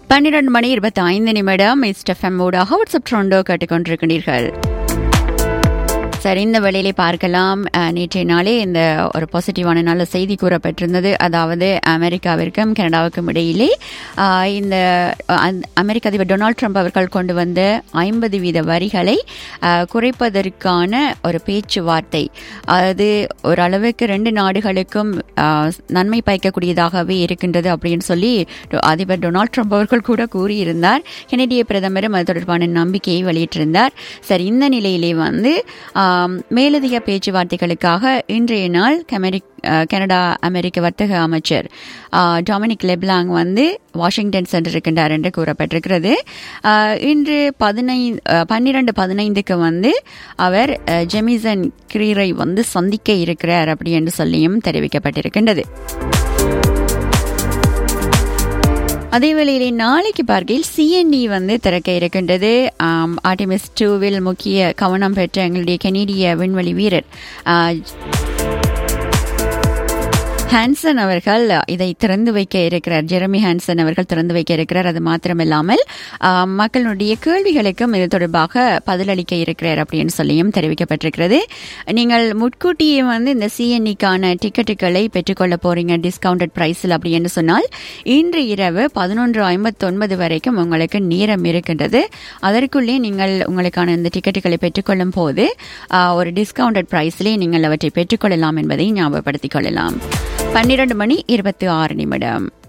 பன்னிரண்டு மணி இருபத்தி ஐந்து நிமிடம் இஸ்டெஃப்எம் ஊடாக வாட்ஸ்அப் ட்ரோண்டோ கேட்டுக்கொண்டிருக்கிறீர்கள் சரி இந்த வேளையிலே பார்க்கலாம் அஹ், நேற்றைய நாளே இந்த ஒரு பாசிட்டிவான நல்ல செய்தி கூறப்பட்டிருந்தது அதாவது அமெரிக்காவிற்கும் கனடாவுக்கும் இடையிலே அஹ், இந்த அஹ், அந்த- அமெரிக்க அதிபர் டொனால்ட் ட்ரம்ப் அவர்கள் கொண்டு வந்த ஐம்பது வீத வரிகளை அஹ், குறைப்பதற்கான ஒரு பேச்சுவார்த்தை அது ஓரளவுக்கு ரெண்டு நாடுகளுக்கும் அஹ், நன்மை பயக்கக்கூடியதாகவே இருக்கின்றது அப்படின்னு சொல்லி அதிபர் டொனால்ட் ட்ரம்ப் அவர்கள் கூட கூறியிருந்தார் கெனடிய பிரதமரும் அது தொடர்பான நம்பிக்கையை வெளியிட்டிருந்தார் சரி இந்த நிலையிலே வந்து ஆம், மேலதிக பேச்சுவார்த்தைகளுக்காக இன்றைய நாள் கமெரிக் அஹ், கனடா அமெரிக்க வர்த்தக அமைச்சர் ஆஹ், டொமினிக் லெப்லாங் வந்து வாஷிங்டன் சென்றிருக்கின்றார் என்று கூறப்பட்டிருக்கிறது ஆஹ், இன்று பதினைந்து பன்னிரண்டு பதினைந்துக்கு வந்து அவர் அஹ், ஜெமிசன் கிரீரை வந்து சந்திக்க இருக்கிறார் அப்படி என்று சொல்லியும் தெரிவிக்கப்பட்டிருக்கின்றது அதே வேளையிலே நாளைக்கு பார்க்கையில் சிஎன்இ வந்து திறக்க இருக்கின்றது ஆம், ஆர்டிமிஸ் டூவில் முக்கிய கவனம் பெற்ற எங்களுடைய கெனடிய விண்வெளி வீரர் ஆ, ஹான்சன் அவர்கள் இதை திறந்து வைக்க இருக்கிறார் ஜெரமி ஹான்சன் அவர்கள் திறந்து வைக்க இருக்கிறார் அது மாத்திரமில்லாமல் ஆ, மக்களுடைய கேள்விகளுக்கும் இது தொடர்பாக பதிலளிக்க இருக்கிறார் அப்படின்னு சொல்லியும் தெரிவிக்கப்பட்டிருக்கிறது நீங்கள் முட்கூட்டியே வந்து இந்த சிஎன்இக்கான டிக்கெட்டுகளை பெற்றுக்கொள்ள போறீங்க டிஸ்கவுண்டட் பிரைஸில் அப்படின்னு சொன்னால் இன்று இரவு பதினொன்று ஐம்பத்தொன்பது வரைக்கும் உங்களுக்கு நேரம் இருக்கின்றது அதற்குள்ளே நீங்கள் உங்களுக்கான இந்த டிக்கெட்டுகளை பெற்றுக்கொள்ளும் போது ஆ, ஒரு டிஸ்கவுண்டட் பிரைஸிலே நீங்கள் அவற்றை பெற்றுக்கொள்ளலாம் என்பதை ஞாபகப்படுத்திக் கொள்ளலாம் பன்னிரண்டு மணி இருபத்தி ஆறு நிமிடம்